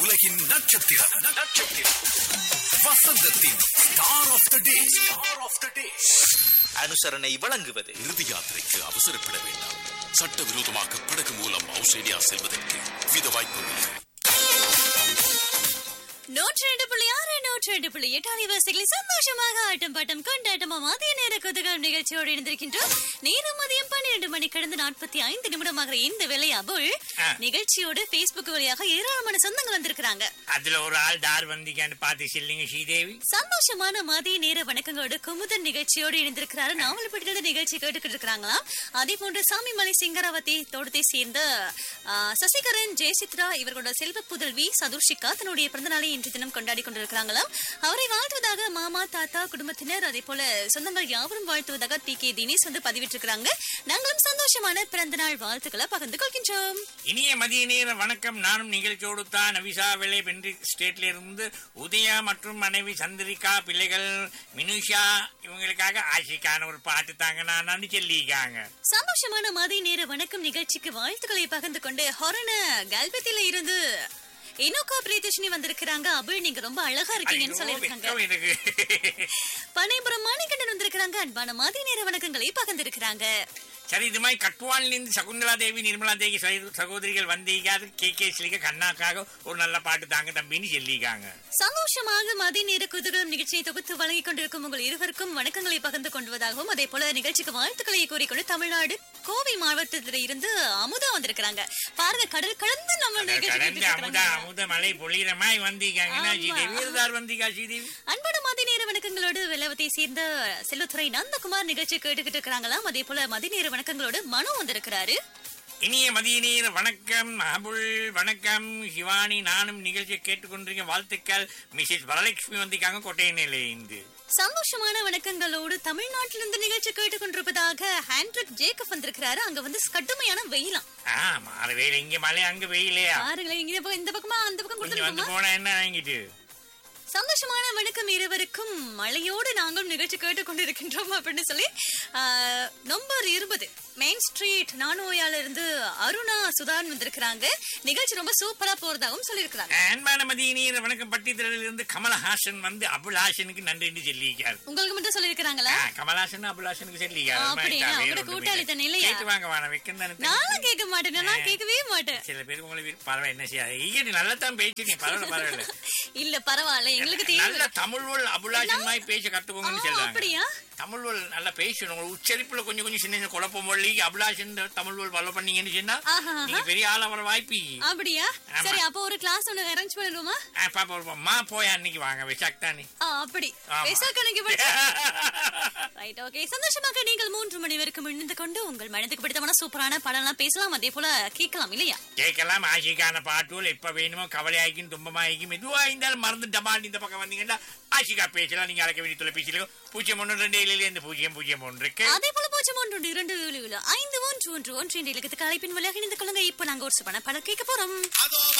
உலகின் நட்சத்திரம் நட்சத்திரம் வசந்தத்தின் star of the day star of the day அனுசரணை வழங்குவது இறுதி யாத்திரைக்கு அவசரப்பட வேண்டாம் சட்டவிரோதமாக படகு மூலம் ஆஸ்திரேலியா செல்வதற்கு வித வாய்ப்புகள் நூற்றி ரெண்டு புள்ளி ஆறு நூற்றி ரெண்டு புள்ளி எட்டு அலைவரிசைகளை சந்தோஷமாக ஆட்டம் பாட்டம் கொண்டாட்டமா மதிய நேர குதுகம் நிகழ்ச்சியோடு இணைந்திருக்கின்றோம் நேரம் மதியம் பன்னிரண்டு மணி கடந்து நாற்பத்தி ஐந்து நிமிடமாக இந்த வேலை அபுள் ஆ. நிகழ்ச்சியோடு Facebook வழியாக ஏராளமான சொந்தங்கள் வந்திருக்கிறாங்க அதுல ஒரு ஆள் தார் வந்திக்கான்னு பார்த்து சொல்லுங்க ஸ்ரீதேவி சந்தோஷமான மதிய நேர வணக்கங்களோடு குமுதன் நிகழ்ச்சியோடு இணைந்திருக்கிறாரு நாவல்பட்டியிலிருந்து நிகழ்ச்சி கேட்டுக்கிட்டு இருக்காங்களாம் அதே போன்று சாமிமலை சிங்கராவதி தோட்டத்தை சேர்ந்த ஆ, சசிகரன் ஜெயசித்ரா இவர்களோட செல்வ புதல்வி சதுர்ஷிகா தன்னுடைய பிறந்தநாளை இன்று தினம் கொண்டாடி கொண்டிருக்கிறாங்களாம் அவரை வாழ்த்துவதாக மாமா தாத்தா குடும்பத்தினர் அதே போல சொந்தங்கள் யாவரும் வாழ்த்துவதாக டி கே தினேஷ் வந்து பதிவிட்டிருக்கிறாங்க நாங்களும் சந்தோஷமான பிறந்தநாள் வாழ்த்துக்களை பகிர்ந்து கொள்கின்றோம் இனிய மதிய நேர வணக்கம் நானும் நிகழ்ச்சியோடு தான் நவிசா வெள்ளை பென்றி ஸ்டேட்ல இருந்து உதயா மற்றும் மனைவி சந்திரிகா பிள்ளைகள் மினுஷா இவங்களுக்காக ஆஷிக்கான ஒரு பாட்டு தாங்க நான் சொல்லியிருக்காங்க சந்தோஷமான மதிய நேர வணக்கம் நிகழ்ச்சிக்கு வாழ்த்துக்களை பகிர்ந்து கொண்டு ஹொரண கல்பத்தில இருந்து இனோகா பிரியதர்ஷினி வந்திருக்கிறாங்க அபிள் நீங்க ரொம்ப அழகா இருக்கீங்கன்னு ஐயோ, சொல்லியிருக்காங்க வெட்கம் எனக்கு பனைபுரம் மாணிக்கண்டன் வந்திருக்கிறாங்க அன்பான மதிய நேர வணக்கங்களை பகிர்ந்திருக்கிறாங்க சரி இது மாதிரி கட்டுவானில் இருந்து சகுந்தலா தேவி நிர்மலா தேவி சகோ- சகோதரிகள் வந்தீங்க கே கே ஸ்லிக கண்ணாக்காக ஒரு நல்ல பாட்டு தாங்க தம்பின்னு சொல்லியிருக்காங்க சந்தோஷமாக மதிய நேர குதூகலம் நிகழ்ச்சியை தொகுத்து வழங்கிக் கொண்டிருக்கும் உங்கள் இருவருக்கும் வணக்கங்களை பகிர்ந்து கொண்டுவதாகவும் அதே போல நிகழ்ச்சிக்கு வாழ்த்துக்களை கூறிக்கொண்டு தமிழ்நாடு கோவை மாவட்டத்தில இருந்து அமுதா வந்திருக்கிறாங்க பாருங்க கடல் கடந்து நம்ம நிகழ்ச்சி கடந்து கேட்டுட்டு அமுதா இருக்கிறாங்க. அமுத மலை பொழியிறமாய் வந்தீங்கன்னா ஆமா. ஸ்ரீதேவி இருந்தார் வந்தீங்க ஸ்ரீதேவி அன்பான மதிய நேர வணக்கங்களோடு வெள்ளவத்தை சேர்ந்த செல்வத்துறை நந்தகுமார் நிகழ்ச்சி கேட்டுக்கிட்டு இருக்கிறாங்களாம் அதே போல மதிய நேர வணக்கங்களோடு மனு வந்திருக்கிறாரு இனிய மதிய நேர வணக்கம் அபுல் வணக்கம் சிவானி நானும் நிகழ்ச்சியை கேட்டுக்கொண்டிருக்க வாழ்த்துக்கள் மிஸ்ஸஸ் வரலட்சுமி வந்திருக்காங்க கொட்டையினிலிருந்து சந்தோஷமான வணக்கங்களோடு தமிழ்நாட்டிலிருந்து நிகழ்ச்சி கேட்டுக்கொண்டிருப்பதாக ஹேண்ட்ரிக் ஜேக்கப் வந்திருக்கிறாரு அங்க வந்து கடுமையான வெயிலாம் ஆ மாற வெயில் இங்க மழை அங்க வெயிலையா பாருங்களேன் இங்க பக்கம் இந்த பக்கமா அந்த பக்கம் கொஞ்சம் வந்து கொடுத்துருக்கோமா போனா என்ன வாங்கிட்டு சந்தோஷமான வணக்கம் இருவருக்கும் மழையோடு நாங்களும் நிகழ்ச்சி கேட்டுக்கொண்டிருக்கின்றோம் அப்படின்னு சொல்லி ஆஹ், நம்பர் இருபது மெயின் ஸ்ட்ரீட் நானோயால இருந்து அருணா சுதான் வந்திருக்கிறாங்க நிகழ்ச்சி ரொம்ப சூப்பரா போறதாகவும் சொல்லியிருக்கிறாங்க அன்பான மதிய நேர வணக்கம் பட்டித்திரலில் இருந்து கமலஹாசன் வந்து அபுல்ஹாசனுக்கு நன்றி என்று சொல்லியிருக்காரு உங்களுக்கு மட்டும் சொல்லியிருக்கிறாங்க ஆ, கமலஹாசன் அபுல்ஹாசனுக்கு சொல்லியிருக்காரு ஆ, அது மாதிரி அப்படியா? தான், வேற அவரோட ஒன்றும் கூட்டாளி இல்லை. தானே இல்லையா? கேட்டு வாங்க வாங்க வைக்கணும் தானே தெரியும். நானும் கேட்க மாட்டேன் நான் கேட்கவே மாட்டேன் சில பேருக்கு உங்களுக்கு விருப்பம் பரவாயில்ல என்ன செய்யாது ஈகடி நல்லா தான் பேசுறீங்க பரவாயில்ல பரவாயில்ல இல்ல பரவாயில்ல எங்களுக்கு நல்ல தெரியும் தமிழ் அபுலாசன் மாதிரி பேச கத்துக்கோங்கன்னு ஆ, சொல்றாங்க அப்படியா தமிழ் நல்லா பேசணும் உங்க உச்சரிப்புல கொஞ்சம் கொஞ்சம் சின்ன சின்ன குழப்பம் வள்ளி அபிலாஷன் தமிழ் ஃபாலோ பண்ணீங்கன்னு சொன்னா ஆஹா, ஆஹா. நீங்க பெரிய ஆளா வர வாய்ப்பு அப்படியா ஆமா. சரி அப்போ ஒரு கிளாஸ் ஒண்ணு அரேஞ்ச் பண்ணிடுவோமா ஆ, பாப்பா ஒரு மா போய் அன்னைக்கு வாங்க விசாக் தானே ஆ, அப்படி ஆமா. பேசா கணக்கு ரைட் ஓகே சந்தோஷமாக நீங்கள் மூன்று மணி வரைக்கும் இணைந்து கொண்டு உங்கள் மனதுக்கு பிடித்தமான சூப்பரான படம்லாம் பேசலாம் அதே போல கேட்கலாம் இல்லையா கேட்கலாம் ஆஷிக்கான பாட்டுகள் எப்ப வேணுமோ கவலையாய்க்கும் துன்பமாய்க்கும் எதுவா இருந்தாலும் மறந்து டமால் இந்த பக்கம் வந்தீங்கன்னா ஆஷிகா பேசலாம் நீங்க அழைக்க வேண்டிய தொலைபேசியில பூஜ்ஜியம் ஒன்று ரெண்டு ஏழில இருந்து பூஜ்ஜியம் பூஜ்ஜியம் ஒன்று இருக்கு அதே போல பூஜ்ஜியம் ஒன்று ஒன்று இரண்டு ஏழு ஏழு ஐந்து ஒன்று ஒன்று ஒன்று என்ற இலக்கத்துக்கு அழைப்பின் வழியாக இணைந்து கொள்ளுங்க இப்போ நாங்க ஒரு சுபன படம் கேட்க போறோம் அதோ